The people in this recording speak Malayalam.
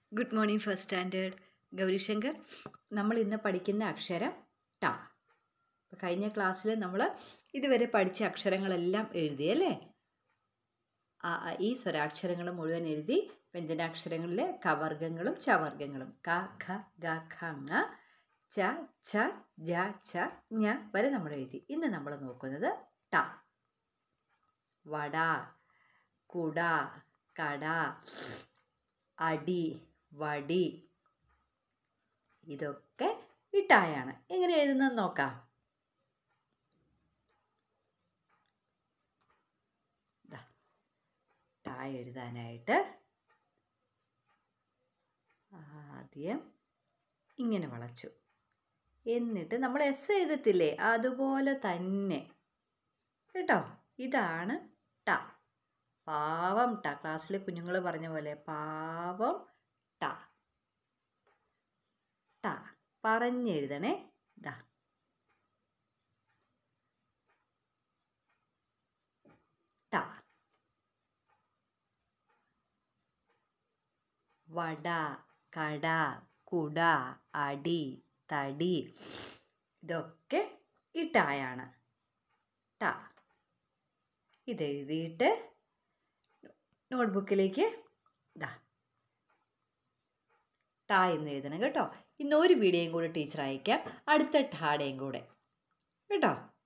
good morning first standard Gaurishankar നമ്മൾ ഇന്ന് പഠിക്കുന്ന അക്ഷരം ട അപ്പോൾ കഴിഞ്ഞ ക്ലാസ്സിൽ നമ്മൾ ഇതുവരെ പഠിച്ച അക്ഷരങ്ങളെല്ലാം എഴുതി അല്ലേ ആ ആ, ഈ സ്വരാക്ഷരങ്ങൾ മുഴുവൻ എഴുതി വ്യഞ്ജനാക്ഷരങ്ങളിലെ കവർഗങ്ങളും ചവർഗങ്ങളും ക ഖ ഗ ഖ ങ ച ഛ ജ ഛ ഞ വരെ നമ്മൾ എഴുതി ഇന്ന് നമ്മൾ നോക്കുന്നത് ട വട കുട കട അടി വടി ഇതൊക്കെ ഇട്ടായാണ് എങ്ങനെ എഴുതുന്നത് നോക്കാം ദാ, ട എഴുതാനായിട്ട് ആദ്യം ഇങ്ങനെ വളച്ചു എന്നിട്ട് നമ്മൾ എസ് എഴുതത്തില്ലേ അതുപോലെ തന്നെ കേട്ടോ ഇതാണ് ട പാവം ട ക്ലാസ്സിൽ കുഞ്ഞുങ്ങൾ പറഞ്ഞ പോലെ പാവം ട ട പറഞ്ഞെഴുതണേ ദാ ട വട കട കുട അടി തടി ഇതൊക്കെ ഇട്ടായാണ് ട ഇതെഴുതിയിട്ട് നോട്ട്ബുക്കിലേക്ക് ഇതാ ട എന്ന് എഴുതണം കേട്ടോ ഇന്ന് ഒരു വീഡിയോയും കൂടെ ടീച്ചർ അയക്കാം അടുത്ത ടാടയും കൂടെ കേട്ടോ